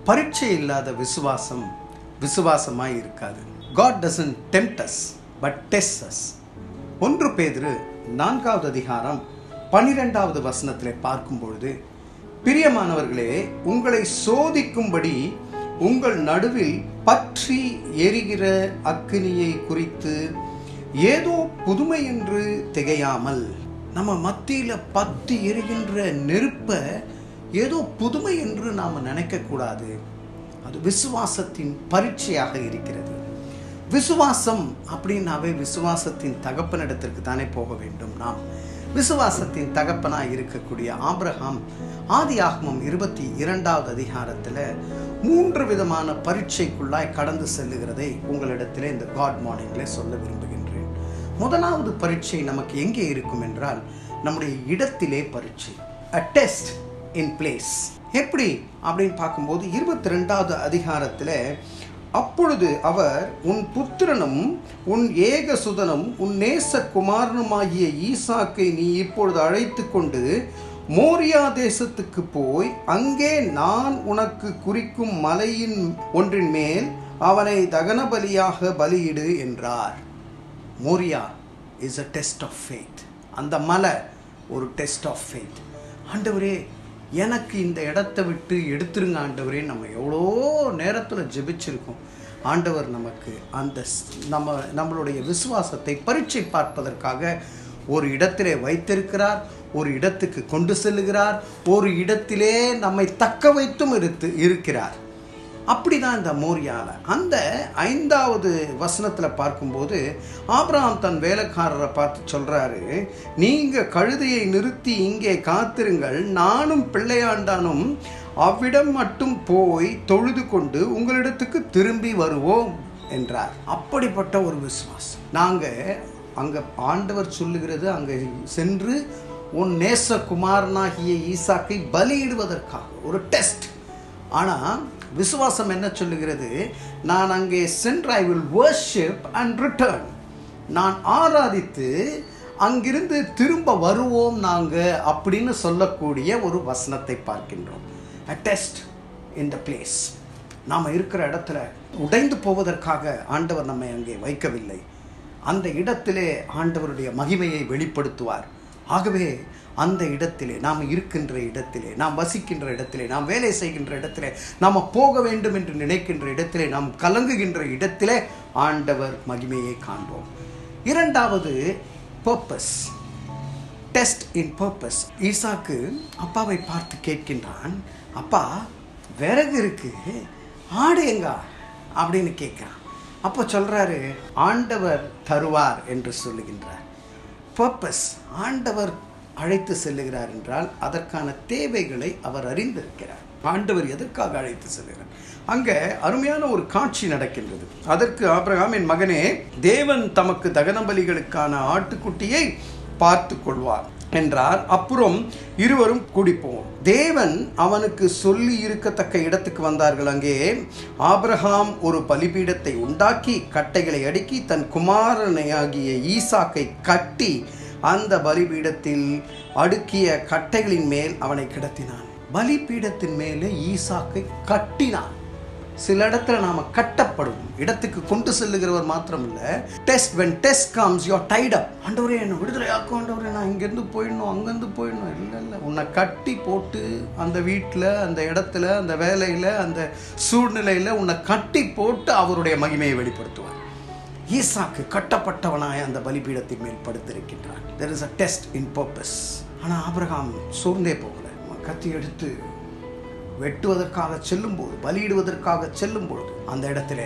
பரீட்சை இல்லாத விசுவாசம் விசுவாசமாய் இருக்காது God doesn't tempt us but test us ஒன்று பேதிரு நான்காவது அதிகாரம் பன்னிரெண்டாவது வசனத்திலே பார்க்கும் பொழுது பிரியமானவர்களே உங்களை சோதிக்கும்படி உங்கள் நடுவில் பற்றி எரிகிற அக்கினியை குறித்து ஏதோ புதுமை என்று திகையாமல் நம்ம மத்தியில பத்தி எரிகின்ற நெருப்ப ஏதோ புதுமை என்று நாம் நினைக்கக்கூடாது அது விசுவாசத்தின் பரீட்சையாக இருக்கிறது விசுவாசம் அப்படின்னாவே விசுவாசத்தின் தகப்பனிடத்திற்கு தானே போக வேண்டும் நாம் விசுவாசத்தின் தகப்பனாய் இருக்கக்கூடிய ஆபிரகாம் ஆதி ஆகமம் இருபத்தி இரண்டாவது அதிகாரத்தில் மூன்று விதமான பரீட்சைக்குள்ளாய் கடந்து செல்லுகிறதை உங்களிடத்திலே இந்த காட் மார்னிங்ல சொல்ல விரும்புகின்றேன் முதலாவது பரீட்சை நமக்கு எங்கே இருக்கும் என்றால் நம்முடைய இடத்திலே பரீட்சை அ டெஸ்ட் இன் பிளேஸ் எப்படி அப்படின்னு பார்க்கும்போது இருபத்தி ரெண்டாவது அதிகாரத்தில் அப்பொழுது அவர் உன் புத்திரனும் உன் ஏகசுதனும் உன் நேச குமாரனுமாகிய ஈசாக்கை நீ இப்பொழுது அழைத்து கொண்டு மோரியா தேசத்துக்கு போய் அங்கே நான் உனக்கு குறிக்கும் மலையின் ஒன்றின் மேல் அவனை தகன பலியாக பலியிடு என்றார் Moriah is a test of faith அந்த மலை ஒரு டெஸ்ட் ஆஃப் ஃபெய்த் ஆண்டவரே எனக்கு இந்த இடத்த விட்டு எடுத்துருங்க ஆண்டவரே நம்ம எவ்வளோ நேரத்தில் ஜெபிச்சிருக்கோம் ஆண்டவர் நமக்கு அந்த ஸ்- நம்ம நம்மளுடைய விசுவாசத்தை பரீட்சை பார்ப்பதற்காக ஒரு இடத்திலே வைத்திருக்கிறார் ஒரு இடத்துக்கு கொண்டு செல்லுகிறார் ஒரு இடத்திலே நம்மை தக்க வைத்தும் இருத்து இருக்கிறார் அப்படிதான் இந்த மோரியால அந்த ஐந்தாவது வசனத்துல பார்க்கும்போது ஆபிரகாம் தன் வேலைக்காரரை பார்த்து சொல்றாரு நீங்க கழுதையை நிறுத்தி இங்கே காத்திருங்கள் நானும் பிள்ளையாண்டானும் அவ்விடம் மட்டும் போய் தொழுது கொண்டு உங்களிடத்துக்கு திரும்பி வருவோம் என்றார் அப்படிப்பட்ட ஒரு விசுவாசம் நாங்க அங்க ஆண்டவர் சொல்லுகிறது அங்க சென்று உன் நேச குமாரனாகிய ஈசாக்கை பலியிடுவதற்காக ஒரு டெஸ்ட் ஆனால் விசுவாசம் என்ன சொல்லுகிறது நான் அங்கே சென்று I will worship and return நான் ஆராதித்து அங்கிருந்து திரும்ப வருவோம் நாங்கள் அப்படின்னு சொல்லக்கூடிய ஒரு வசனத்தை பார்க்கின்றோம் அ டெஸ்ட் இன் த பிளேஸ் நாம் இருக்கிற இடத்துல உடைந்து போவதற்காக ஆண்டவர் நம்மை அங்கே வைக்கவில்லை அந்த இடத்திலே ஆண்டவருடைய மகிமையை வெளிப்படுத்துவார் ஆகவே அந்த இடத்திலே நாம் இருக்கின்ற இடத்திலே நாம் வசிக்கின்ற இடத்திலே நாம் வேலை செய்கின்ற இடத்திலே நாம் போக வேண்டும் என்று நினைக்கின்ற இடத்திலே நாம் கலங்குகின்ற இடத்திலே ஆண்டவர் மகிமையை காண்போம் இரண்டாவது பர்பஸ் டெஸ்ட் இன் பர்பஸ் ஈசாக்கு அப்பாவை பார்த்து கேட்கின்றான் அப்பா விறகு இருக்கு ஆடு எங்கா அப்படின்னு கேட்கிறான் அப்போ சொல்றாரு ஆண்டவர் தருவார் என்று சொல்லுகின்றார் பர்பஸ் ஆண்டவர் அழைத்து செல்லுகிறார் என்றால் அதற்கான தேவைகளை அவர் அறிந்திருக்கிறார் ஆண்டவர் எதற்காக அழைத்து செல்கிறார் அங்க அருமையான ஒரு காட்சி நடக்கின்றது அதற்கு ஆபிரகாம் என் மகனே தேவன் தமக்கு தகன பலிகளுக்கான ஆட்டுக்குட்டியை பார்த்து கொள்வார் என்றார் அப்புறம் இருவரும் கூடிப்போம் தேவன் அவனுக்கு சொல்லி இருக்கத்தக்க இடத்துக்கு வந்தார்கள் அங்கே ஆபிரகாம் ஒரு பலிபீடத்தை உண்டாக்கி கட்டைகளை அடுக்கி தன் குமாரனையாகிய ஈசாக்கை கட்டி அந்த பலிபீடத்தில் அடுக்கிய கட்டைகளின் மேல் அவனை கிடத்தினான் பலிபீடத்தின் மேலே ஈசாக்கை கட்டினான் சில இடத்துல நாம கட்டப்படும் இடத்துக்கு கொண்டு செல்லுகிறவர் மாத்திரம் இல்ல test when test comes you tied up ஆண்டவரே என்ன விடுதலையாக்கும் ஆண்டவரே நான் இங்கேருந்து போயிடணும் அங்கேருந்து போயிடணும் இல்லை இல்லை உன்னை கட்டி போட்டு அந்த வீட்டில் அந்த இடத்துல அந்த வேலையில் அந்த சூழ்நிலையில் உன்னை கட்டி போட்டு அவருடைய மகிமையை வெளிப்படுத்துவார் ஈசாக்கு கட்டப்பட்டவனாய் அந்த பலிபீடத்தின் மேல் படுத்திருக்கின்றான் there is a test in purpose ஆனால் ஆபிரகாம் சோர்ந்தே போகல கத்தி எடுத்து வெட்டுவதற்காக செல்லும்போது பலியிடுவதற்காக செல்லும் பொழுது அந்த இடத்துல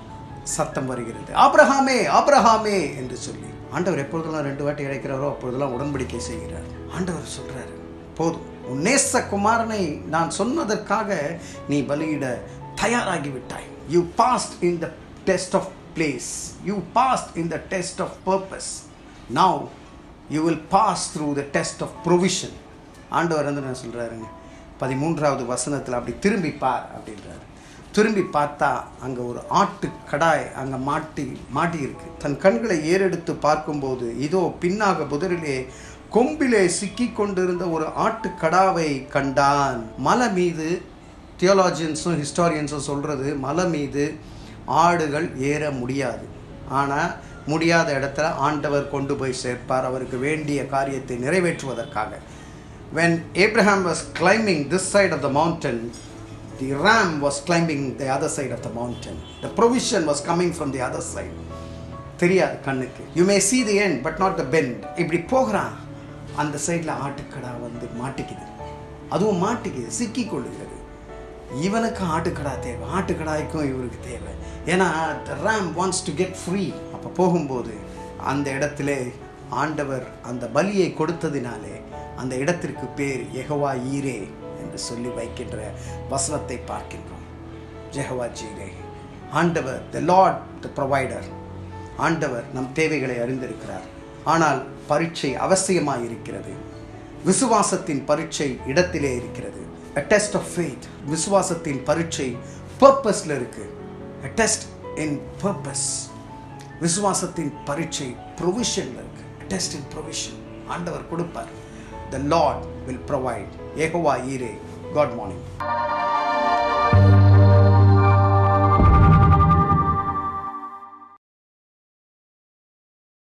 சத்தம் வருகிறது ஆபிரகாமே ஆபிரகாமே என்று சொல்லி ஆண்டவர் எப்பொழுதெல்லாம் ரெண்டு வாட்டி இழைக்கிறாரோ அப்பொழுதெல்லாம் உடன்படிக்கை செய்கிறார் ஆண்டவர் சொல்றாரு போதும் உன் நேச குமாரனை நான் சொன்னதற்காக நீ பலியிட தயாராகி விட்டாய் you passed in the test of place you passed in the test of purpose now you will pass through the test of provision ஆண்டவர் வந்து நான் சொல்கிறாருங்க பதிமூன்றாவது வசனத்தில் அப்படி திரும்பி பார் அப்படின்றாரு திரும்பி பார்த்தா அங்கே ஒரு ஆட்டு கடாய் அங்கே மாட்டி மாட்டி இருக்கு தன் கண்களை ஏறெடுத்து பார்க்கும்போது இதோ பின்னாக புதரிலே கொம்பிலே சிக்கி கொண்டிருந்த ஒரு ஆட்டு கடாவை கண்டான் மலை மீது தியோலாஜியன்ஸும் ஹிஸ்டாரியன்ஸும் சொல்கிறது மலை மீது ஆடுகள் ஏற முடியாது ஆனால் முடியாத இடத்துல ஆண்டவர் கொண்டு போய் சேர்ப்பார் அவருக்கு வேண்டிய காரியத்தை நிறைவேற்றுவதற்காக when Abraham was climbing this side of the mountain, the ram was climbing the other side of the mountain. The provision was coming from the other side. தெரியாது கண்ணுக்கு you may see the end but not the bend இப்படி போகிறான் அந்த சைடில் ஆட்டுக்கடா வந்து மாட்டிக்குது அதுவும் மாட்டிக்குது சிக்கி கொள்ளுகிறது இவனுக்கு ஆட்டுக்கடா தேவை ஆட்டுக்கடாய்க்கும் இவருக்கு தேவை ஏன்னா ram wants to get free அப்போ போகும்போது அந்த இடத்துல ஆண்டவர் அந்த பலியை கொடுத்ததினாலே அந்த இடத்திற்கு பேர் யெகோவா ஈரே என்று சொல்லி வைக்கின்ற வசனத்தை பார்க்கின்றோம் ஜெகவா ஜீரே ஆண்டவர் த லார்ட் த ப்ரொவைடர் ஆண்டவர் நம் தேவைகளை அறிந்திருக்கிறார் ஆனால் பரீட்சை அவசியமாய் இருக்கிறது விசுவாசத்தின் பரீட்சை இடத்திலே இருக்கிறது a test of faith விசுவாசத்தின் பரீட்சை பர்பஸ்ல இருக்கு a test in purpose விசுவாசத்தின் பரீட்சை ப்ரொவிஷன்ல இருக்கு a test in provision ஆண்டவர் கொடுப்பார் the lord will provide Jehovah ஈரே god morning